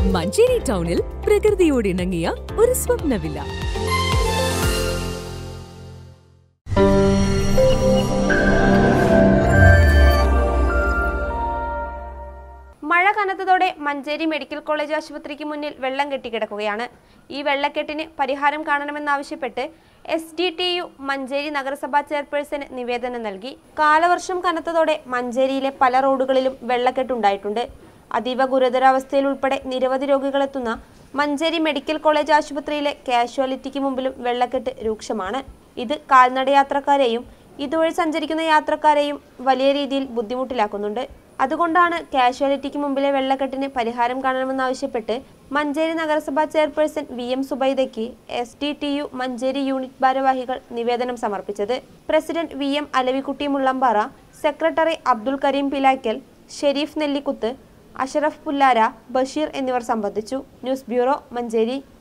മഞ്ചേരി ടൗണിൽ പ്രകൃതിയോട് ഇണങ്ങിയ ഒരു സ്വപ്ന വില്ല മഴ കനത്തതോടെ മഞ്ചേരി മെഡിക്കൽ കോളേജ് ആശുപത്രിക്ക് മുന്നിൽ വെള്ളം കെട്ടിക്കിടക്കുകയാണ് ഈ വെള്ളക്കെട്ടിന് പരിഹാരം കാണണമെന്നാവശ്യപ്പെട്ട് S D T U Manjeri നഗരസഭാ ചെയർപേഴ്സന് നിവേദനം നൽകി കാലവർഷം കനത്തതോടെ മഞ്ചേരിയിലെ പല റോഡുകളിലും വെള്ളക്കെട്ടുണ്ടായിട്ടുണ്ട് അതീവ ഗുരുതരാവസ്ഥയിൽ ഉൾപ്പെടെ നിരവധി രോഗികളെത്തുന്ന മഞ്ചേരി മെഡിക്കൽ കോളേജ് ആശുപത്രിയിലെ കാഷ്വാലിറ്റിക്ക് മുമ്പിലും വെള്ളക്കെട്ട് രൂക്ഷമാണ് ഇത് കാൽനട യാത്രക്കാരെയും ഇതുവഴി സഞ്ചരിക്കുന്ന യാത്രക്കാരെയും വലിയ രീതിയിൽ ബുദ്ധിമുട്ടിലാക്കുന്നുണ്ട് അതുകൊണ്ടാണ് കാഷ്വാലിറ്റിക്ക് മുമ്പിലെ വെള്ളക്കെട്ടിന് പരിഹാരം കാണണമെന്നാവശ്യപ്പെട്ട് മഞ്ചേരി നഗരസഭാ ചെയർപേഴ്സൺ വി എം സുബൈദയ്ക്ക് S D T U Manjeri unit ഭാരവാഹികൾ നിവേദനം സമർപ്പിച്ചത് president V M Alavikutty Mullampara secretary Abdul Kareem Pilakkal Shareef Nellikuth Ashraf Pullara Basheer എന്നിവർ സംബന്ധിച്ചു ന്യൂസ് ബ്യൂറോ മഞ്ചേരി